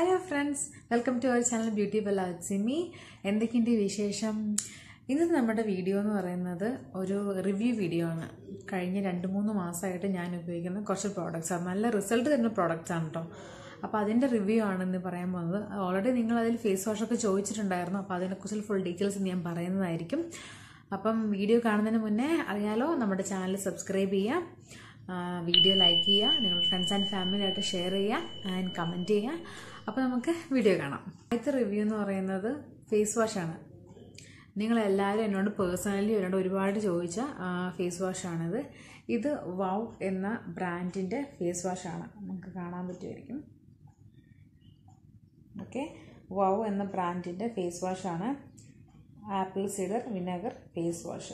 hello friends welcome to our channel Beauty Bella Simi എന്തൊക്കെയുണ്ട് വിശേഷം ഇന്നത്തെ നമ്മുടെ വീഡിയോ എന്ന് പറയുന്നത് ഒരു റിവ്യൂ വീഡിയോ ആണ് കഴിഞ്ഞ രണ്ട് മൂന്ന് മാസമായിട്ട് ഞാൻ ഉപയോഗിക്കുന്ന കുറച്ച് പ്രോഡക്റ്റ്സ് ആണ് നല്ല റിസൾട്ട് തരുന്ന പ്രോഡക്റ്റ്സ് ആണ് കേട്ടോ അപ്പോൾ അതിൻ്റെ റിവ്യൂ ആണ് ഇന്ന് പറയാൻ പോകുന്നത് ഓൾറെഡി നിങ്ങൾ അതിൽ ഫേസ് വാഷൊക്കെ ചോദിച്ചിട്ടുണ്ടായിരുന്നു അപ്പോൾ അതിനെക്കുറിച്ച് ഫുൾ ഡീറ്റെയിൽസ് ഞാൻ പറയുന്നതായിരിക്കും അപ്പം വീഡിയോ കാണുന്നതിന് മുന്നേ അറിയാലോ നമ്മുടെ ചാനൽ സബ്സ്ക്രൈബ് ചെയ്യാം വീഡിയോ ലൈക്ക് ചെയ്യുക നിങ്ങളുടെ ഫ്രണ്ട്സ് ആൻഡ് ഫാമിലി ആയിട്ട് ഷെയർ ചെയ്യുക ആൻഡ് കമൻറ്റ് ചെയ്യുക അപ്പോൾ നമുക്ക് വീഡിയോ കാണാം ആദ്യത്തെ റിവ്യൂ എന്ന് പറയുന്നത് ഫേസ് വാഷാണ് നിങ്ങളെല്ലാവരും എന്നോട് പേഴ്സണലി എന്നോട് ഒരുപാട് ചോദിച്ച ഫേസ് വാഷാണിത് ഇത് വൗ എന്ന ബ്രാൻഡിൻ്റെ ഫേസ് വാഷാണ് നമുക്ക് കാണാൻ പറ്റുമായിരിക്കും ഓക്കെ വൗ എന്ന ബ്രാൻഡിൻ്റെ ഫേസ് വാഷാണ് apple cider vinegar face wash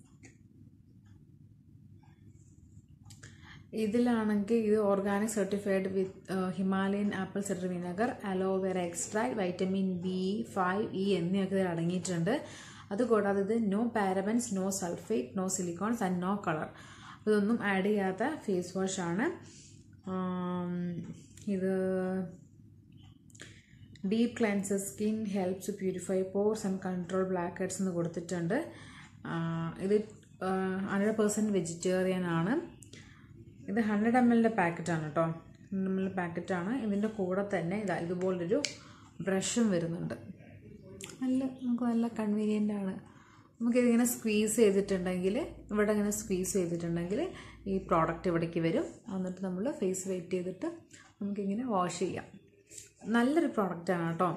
ഇതിലാണെങ്കിൽ ഇത് organic certified with Himalayan apple cider vinegar aloe vera extract vitamin B five E എന്നിവയൊക്കെ ഇതിൽ അടങ്ങിയിട്ടുണ്ട് അതുകൂടാതെ ഇത് no parabens no sulphate no silicones and no colour ഇതൊന്നും ആഡ് ചെയ്യാത്ത ഫേസ് വാഷാണ് ഇത് deep cleanser skin helps purify pores and control blackheads എന്ന് കൊടുത്തിട്ടുണ്ട് ഇത് ഹൺഡ്രഡ് പെർസെൻറ്റ് വെജിറ്റേറിയൻ ആണ് ഇത് ഹൺഡ്രഡ് എം എല്ലിൻ്റെ പാക്കറ്റാണ് കേട്ടോ ഹൺഡ്രഡ് എം എൽ പാക്കറ്റാണ് ഇതിൻ്റെ കൂടെ തന്നെ ഇതാ ഇതുപോലൊരു ബ്രഷും വരുന്നുണ്ട് നല്ല നമുക്ക് നല്ല കൺവീനിയൻ്റ് ആണ് നമുക്കിതിങ്ങനെ സ്ക്വീസ് ചെയ്തിട്ടുണ്ടെങ്കിൽ ഇവിടെ ഇങ്ങനെ സ്ക്വീസ് ചെയ്തിട്ടുണ്ടെങ്കിൽ ഈ പ്രോഡക്റ്റ് ഇവിടേക്ക് വരും എന്നിട്ട് നമ്മൾ ഫേസ് വെയിറ്റ് ചെയ്തിട്ട് നമുക്കിങ്ങനെ വാഷ് ചെയ്യാം നല്ലൊരു പ്രോഡക്റ്റാണ് കേട്ടോ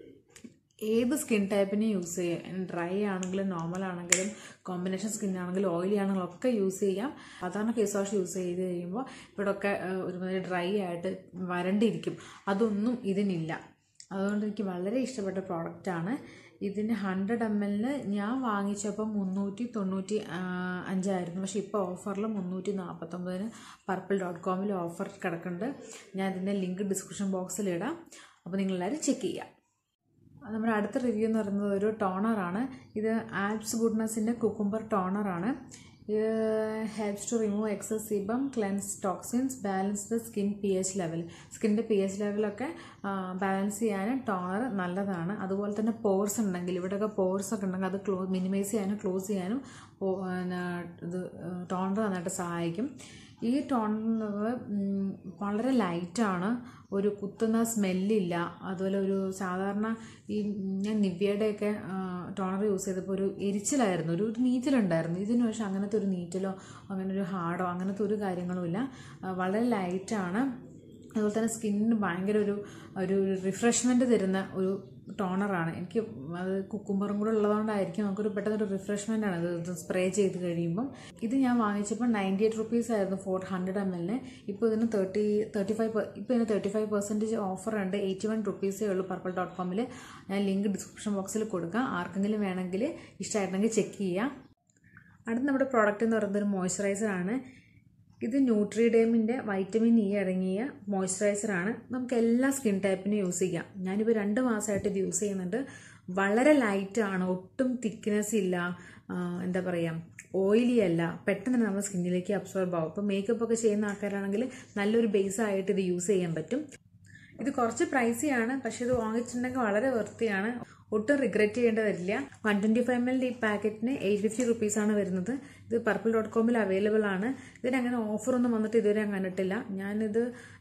ഏത് സ്കിൻ ടൈപ്പിന് യൂസ് ചെയ്യാം ഡ്രൈ ആണെങ്കിലും നോർമൽ ആണെങ്കിലും കോമ്പിനേഷൻ സ്കിൻ ആണെങ്കിലും ഓയിലി ആണെങ്കിലും ഒക്കെ യൂസ് ചെയ്യാം സാധാരണ ഫേസ് വാഷ് യൂസ് ചെയ്ത് കഴിയുമ്പോൾ ഇവിടെയൊക്കെ ഒരുമാതിരി ഡ്രൈ ആയിട്ട് വരണ്ടിരിക്കും അതൊന്നും ഇതിനില്ല അതുകൊണ്ട് എനിക്ക് വളരെ ഇഷ്ടപ്പെട്ട പ്രോഡക്റ്റാണ് ഇതിന് ഹൺഡ്രഡ് എം എല്ലിന് ഞാൻ വാങ്ങിച്ചപ്പോൾ മുന്നൂറ്റി തൊണ്ണൂറ്റി അഞ്ചായിരുന്നു പക്ഷേ ഇപ്പോൾ ഓഫറിൽ മുന്നൂറ്റി നാൽപ്പത്തൊമ്പതിന് പർപ്പിൾ ഡോട്ട് കോമിൽ ഓഫർ കിടക്കുന്നുണ്ട് ഞാൻ ഇതിൻ്റെ ലിങ്ക് ഡിസ്ക്രിപ്ഷൻ ബോക്സിൽ ഇടാം അപ്പോൾ നിങ്ങളെല്ലാവരും ചെക്ക് ചെയ്യുക നമ്മുടെ അടുത്ത റിവ്യൂ എന്ന് പറയുന്നത് ഒരു ടോണറാണ് ഇത് ആപ്സ് ഗുഡ്നസിൻ്റെ കുക്കുംബർ ടോണറാണ് ഇത് helps to remove excess sebum cleanse toxins balance the skin P H level സ്കിൻ്റെ പി എച്ച് ലെവലൊക്കെ ബാലൻസ് ചെയ്യാൻ ടോണർ നല്ലതാണ് അതുപോലെ തന്നെ പോർസ് ഉണ്ടെങ്കിൽ ഇവിടെയൊക്കെ പോർസ് ഒക്കെ ഉണ്ടെങ്കിൽ അത് ക്ലോ മിനിമൈസ് ചെയ്യാനും ക്ലോസ് ചെയ്യാനും ഇത് ടോണർ നന്നായിട്ട് സഹായിക്കും ഈ ടോണർ വളരെ ലൈറ്റാണ് ഒരു കുത്തുന്ന സ്മെല്ലില്ല അതുപോലെ ഒരു സാധാരണ ഈ ഞാൻ നിവ്യയുടെയൊക്കെ ടോണർ യൂസ് ചെയ്തപ്പോൾ ഒരു എരിച്ചിലായിരുന്നു ഒരു നീറ്റലുണ്ടായിരുന്നു ഇതിന് പക്ഷേ അങ്ങനത്തെ ഒരു നീറ്റലോ അങ്ങനെ ഒരു ഹാർഡോ അങ്ങനത്തെ ഒരു കാര്യങ്ങളും ഇല്ല വളരെ ലൈറ്റാണ് അതുപോലെ തന്നെ സ്കിന്നിന് ഭയങ്കര ഒരു ഒരു റിഫ്രഷ്മെൻറ്റ് തരുന്ന ഒരു ടോണറാണ് എനിക്ക് അത് കുക്കുംബറും കൂടെ ഉള്ളതുകൊണ്ടായിരിക്കും നമുക്കൊരു പെട്ടെന്നൊരു റിഫ്രഷ്മെൻ്റ് ആണ് ഇത് സ്പ്രേ ചെയ്ത് കഴിയുമ്പം ഇത് ഞാൻ വാങ്ങിച്ചപ്പോൾ നയൻറ്റി എയ്റ്റ് റുപ്പീസ് ആയിരുന്നു ഫോർ ഹൺഡ്രഡ് എം എല്ലിന് ഇപ്പോൾ ഇതിന് തേർട്ടി തേർട്ടി ഫൈവ് ഇപ്പോൾ ഇതിന് തേർട്ടി ഫൈവ് പെർസെൻറ്റേജ് ഓഫർ ഉണ്ട് എയ്റ്റി വൺ റുപ്പീസേ ഉള്ളൂ പർപ്പിൾ ഡോട്ട് കോമിൽ ഞാൻ ലിങ്ക് ഡിസ്ക്രിപ്ഷൻ ബോക്സിൽ കൊടുക്കാം ആർക്കെങ്കിലും വേണമെങ്കിൽ ഇഷ്ടമായിട്ടുണ്ടെങ്കിൽ ചെക്ക് ചെയ്യാം അടുത്ത നമ്മുടെ പ്രോഡക്റ്റ് എന്ന് പറയുന്നത് ഒരു മോയ്സ്ചറൈസറാണ് ഇത് ന്യൂട്രിഡേമിൻ്റെ വൈറ്റമിൻ ഇ അടങ്ങിയ മോയ്സ്ചറൈസറാണ് നമുക്ക് എല്ലാ സ്കിൻ ടൈപ്പിനും യൂസ് ചെയ്യാം ഞാനിപ്പോൾ രണ്ട് മാസമായിട്ട് ഇത് യൂസ് ചെയ്യുന്നുണ്ട് വളരെ ലൈറ്റാണ് ഒട്ടും തിക്നെസ് ഇല്ല എന്താ പറയുക ഓയിലി അല്ല പെട്ടെന്ന് തന്നെ നമ്മുടെ സ്കിന്നിലേക്ക് അബ്സോർബ് ആവും ഇപ്പോൾ മേക്കപ്പ് ഒക്കെ ചെയ്യുന്ന ആൾക്കാരാണെങ്കിൽ നല്ലൊരു ബേസ് ആയിട്ട് ഇത് യൂസ് ചെയ്യാൻ പറ്റും ഇത് കുറച്ച് പ്രൈസിയാണ് പക്ഷെ ഇത് വാങ്ങിച്ചിട്ടുണ്ടെങ്കിൽ വളരെ വൃത്തിയാണ് ഒട്ടും റിഗ്രറ്റ് ചെയ്യേണ്ടി വരില്ല വൺ ട്വൻറ്റി ഫൈവ് എം എല്ലിൻ്റെ ഈ പാക്കറ്റിന് എയ്റ്റ് ഫിഫ്റ്റി റുപ്പീസാണ് വരുന്നത് ഇത് പർപ്പിൾ ഡോട്ട് കോമിൽ അവൈലബിൾ ആണ് ഇതിനങ്ങനെ ഓഫറൊന്നും വന്നിട്ട് ഇതുവരെ അങ്ങനെ ഇട്ടില്ല ഞാനിത്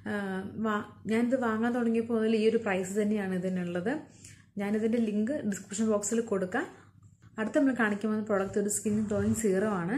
ഞാനിത് വാങ്ങാൻ തുടങ്ങിയപ്പോൾ മുതൽ ഈ ഒരു പ്രൈസ് തന്നെയാണ് ഇതിനുള്ളത് ഞാനിതിൻ്റെ ലിങ്ക് ഡിസ്ക്രിപ്ഷൻ ബോക്സിൽ കൊടുക്കാം അടുത്ത നമ്മൾ കാണിക്കാൻ പോകുന്ന പ്രോഡക്റ്റ് ഒരു സ്കിൻ ഗ്ലോയിങ് സീറോ ആണ്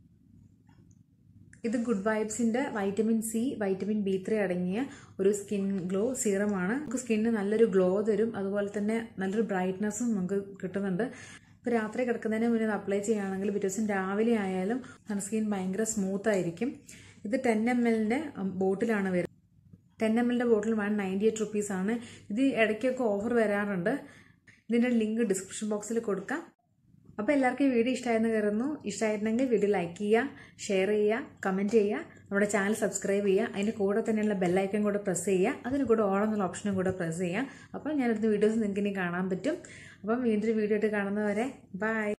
ഇത് ഗുഡ് വൈബ്സിന്റെ vitamin C vitamin B three അടങ്ങിയ ഒരു സ്കിൻ ഗ്ലോ സീറമാണ് നമുക്ക് സ്കിന്നിന് നല്ലൊരു ഗ്ലോ തരും അതുപോലെ തന്നെ നല്ലൊരു ബ്രൈറ്റ്നസ്സും നമുക്ക് കിട്ടുന്നുണ്ട് ഇപ്പോൾ രാത്രി കിടക്കുന്നതിന് മുന്നേ അപ്ലൈ ചെയ്യുകയാണെങ്കിൽ പിറ്റേ ദിവസം രാവിലെ ആയാലും നമ്മുടെ സ്കിൻ ഭയങ്കര സ്മൂത്ത് ആയിരിക്കും ഇത് ടെൻ എം എല്ലിൻ്റെ ബോട്ടിലാണ് വരുന്നത് ടെൻ എം എല്ലിൻ്റെ ബോട്ടിൽ വൺ നയൻറ്റി എയ്റ്റ് റുപ്പീസാണ് ഇത് ഇടയ്ക്കൊക്കെ ഓഫർ വരാറുണ്ട് ഇതിൻ്റെ ലിങ്ക് ഡിസ്ക്രിപ്ഷൻ ബോക്സിൽ കൊടുക്കാം അപ്പോൾ എല്ലാവർക്കും ഈ വീഡിയോ ഇഷ്ടമായെന്ന് കരുതുന്നു ഇഷ്ടമായിട്ടുണ്ടെങ്കിൽ വീഡിയോ ലൈക്ക് ചെയ്യുക ഷെയർ ചെയ്യുക കമൻറ്റ് ചെയ്യുക നമ്മുടെ ചാനൽ സബ്സ്ക്രൈബ് ചെയ്യുക അതിൻ്റെ കൂടെ തന്നെയുള്ള ബെല്ലൈക്കൺ കൂടെ പ്രസ് ചെയ്യുക അതിന് കൂടെ ഓൾ എന്നുള്ള ഓപ്ഷനും കൂടെ പ്രസ് ചെയ്യുക അപ്പോൾ ഞാനെടുത്ത വീഡിയോസ് നിങ്ങൾക്ക് ഇനി കാണാൻ പറ്റും അപ്പം വീണ്ടും വീഡിയോ ആയിട്ട് കാണുന്നവരെ ബൈ